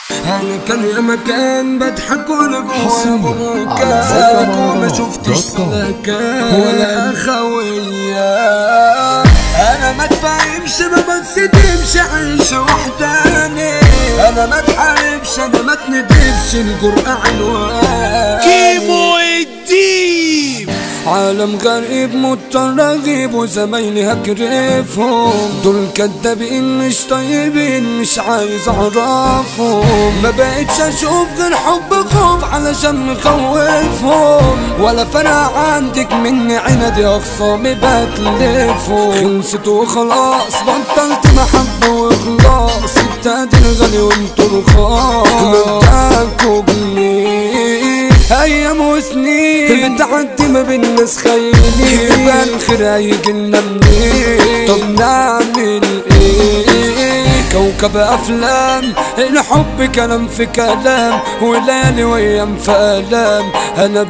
انا كان يا مكان بضحك وانا جوا حصرياً بروكا على سالك موقع وما مهرجانات شفتش دوت كوم. سلكان ولا اخويا انا ما تفهمش ما بتصدمش عيش وحداني انا ما اتحاربش انا ما تندبش الجرأة عنوان كيمو الديب عالم غريب مضطر اجيب وزمايلي هكرفهم دول كدابين مش طيبين مش عايز اعرفهم ما بقتش اشوف غير حب خوف علشان مخوفهم ولا فرق عندك مني عندي اخصامي بتلفهم خلصت وخلاص بطلت محبة وخلاص ابتدى الغالي وانتوا رخاص مبدأكوا جميل ايام وسنين بتعدي ما بين ناس خاينين يبقى الخير هيجي لنا منين طب نعمل ايه كوكب افلام الحب كلام في كلام وليالي وايام في الام انا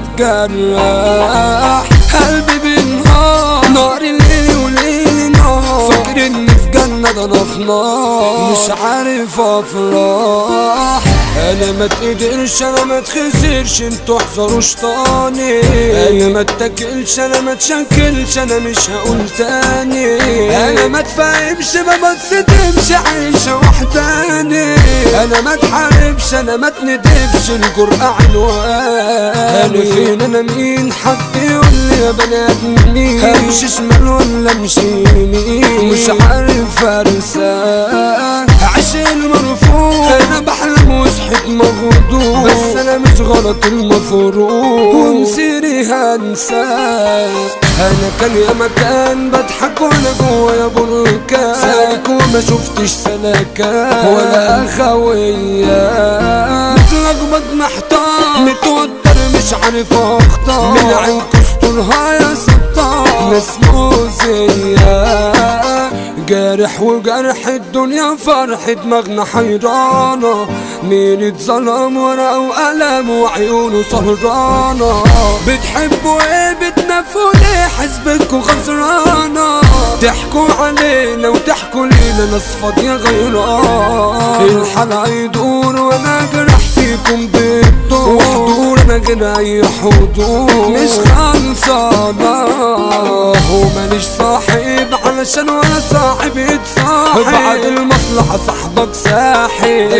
بتجرح قلبي بينهار نار الليل وليل نهار فاكر اني في جنة ده انا في نار مش عارف افرح انا ما تقدرش انا ما تخسرش انتوا احذروا شطاني انا ما اتكلش انا ما تشكلش انا مش هقول تاني انا ما تفهمش ما بتصدمش عايشة وحداني انا ما اتحاربش انا ما تندبش الجرأة عنوان انا فين انا مين حد يقول لي يا بني ادم مين امشي شمال ولا امشي يمين مش عارف ارسال عشق المرفوض انا بحلم وصحيت مغضوب بس انا مش غلط المفروض ومسيري هنساه انا كان يا مكان بضحك وانا جوايا بركان سالك وما شفتش سلكان ولا اخويا متلخبط محتار متوتر مش عارف اختار من عين كسترها يا ستار ناس مؤذية جارح وجرح الدنيا فرح دماغنا حيرانة مين اتظلم ورقه وقلم وعيونه سهرانة بتحبوا ايه بتنافوا ليه حسبتكوا خسرانة تحكوا علينا وتحكوا لينا ناس فاضية غيران الحلقة يدور وانا جرح فيكم بالدور وحضور انا غير اي حضور مش خلصانة وماليش صاحب علشان ولا صاحب يتصاحب بعد المصلحة صاحبك ساحب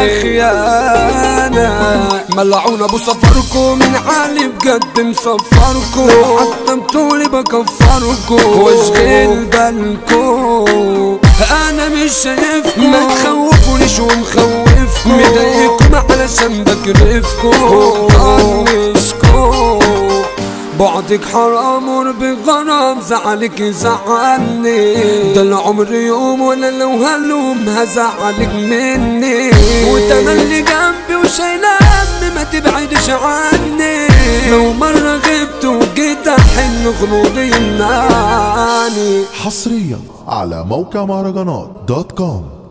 الخيانة ملعون ابو سفركم من عالي بجد مصفركم حتى بطولي بكفركم واشغل بالكم انا مش شايفكم ما تخوفونيش ومخوفكم مضايقكم علشان بكرفكم وطنشكم بعدك حرام وربي غرام زعلك يزعلني ده العمر يوم وانا لو هلوم هزعلك مني وانت أنا اللي جنبي وشايله همي ما تبعدش عني لو مرة غبت وجيت احن غروري يمنعني حصريا على موقع مهرجانات دوت كوم